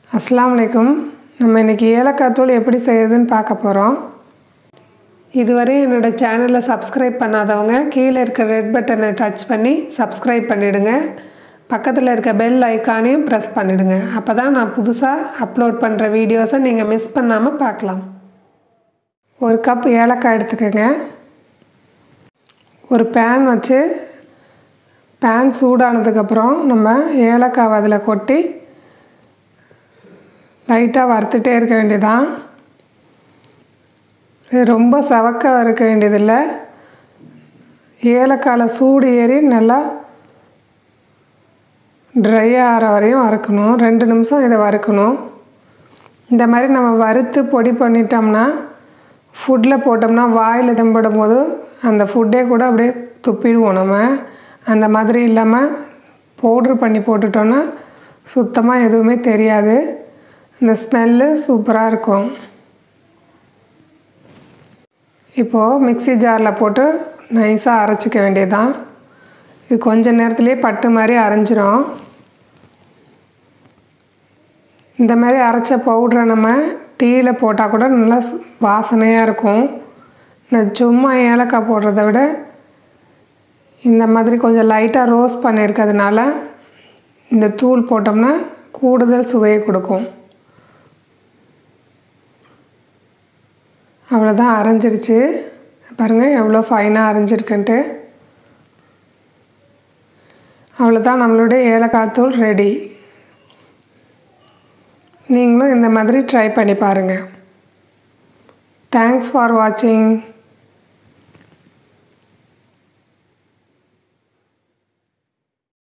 அஸ்ஸலாமு அலைக்கும் நம்ம இன்றைக்கி ஏலக்காய் தூள் எப்படி செய்யுதுன்னு பார்க்க போகிறோம் இதுவரை என்னோடய சேனலை சப்ஸ்கிரைப் பண்ணாதவங்க கீழே இருக்க ரெட் பட்டனை டச் பண்ணி சப்ஸ்கிரைப் பண்ணிவிடுங்க பக்கத்தில் இருக்க பெல் ஐக்கானையும் ப்ரெஸ் பண்ணிவிடுங்க அப்போ தான் நான் புதுசாக அப்லோட் பண்ணுற வீடியோஸை நீங்கள் மிஸ் பண்ணாமல் பார்க்கலாம் ஒரு கப் ஏலக்காய் எடுத்துக்கோங்க ஒரு பேன் வச்சு பேன் சூடானதுக்கப்புறம் நம்ம ஏலக்காவை அதில் கொட்டி லைட்டாக வறுத்துட்டே இருக்க வேண்டியதான் இது ரொம்ப சவக்க வறுக்க வேண்டியதில்லை ஏலக்காயில் சூடு ஏறி நல்லா ட்ரை ஆகிற வரையும் வறுக்கணும் ரெண்டு நிமிஷம் இதை வறுக்கணும் இந்த மாதிரி நம்ம வறுத்து பொடி பண்ணிட்டோம்னா ஃபுட்டில் போட்டோம்னா வாயில் தம்படும் போது அந்த ஃபுட்டே கூட அப்படியே துப்பிடுவோம் நம்ம அந்த மாதிரி இல்லாமல் பவுட்ரு பண்ணி போட்டுட்டோன்னா சுத்தமாக எதுவுமே தெரியாது இந்த ஸ்மெல்லு சூப்பராக இருக்கும் இப்போது மிக்சி ஜாரில் போட்டு நைஸாக அரைச்சிக்க வேண்டியதுதான் இது கொஞ்ச நேரத்துலேயே பட்டு மாதிரி அரைஞ்சிரும் இந்த மாதிரி அரைச்ச பவுட்ரை நம்ம டீயில் போட்டால் கூட நல்லா வாசனையாக இருக்கும் நான் சும்மா ஏலக்காய் போடுறத விட இந்த மாதிரி கொஞ்சம் லைட்டாக ரோஸ்ட் பண்ணியிருக்கிறதுனால இந்த தூள் போட்டோம்னா கூடுதல் சுவையை கொடுக்கும் அவ்வளோதான் அரைஞ்சிடுச்சு பாருங்கள் எவ்வளோ ஃபைனாக அரைஞ்சிருக்குன்ட்டு அவ்வளோதான் நம்மளுடைய ஏலக்காய் தூள் ரெடி நீங்களும் இந்த மாதிரி ட்ரை பண்ணி பாருங்கள் தேங்க்ஸ் ஃபார் வாட்சிங்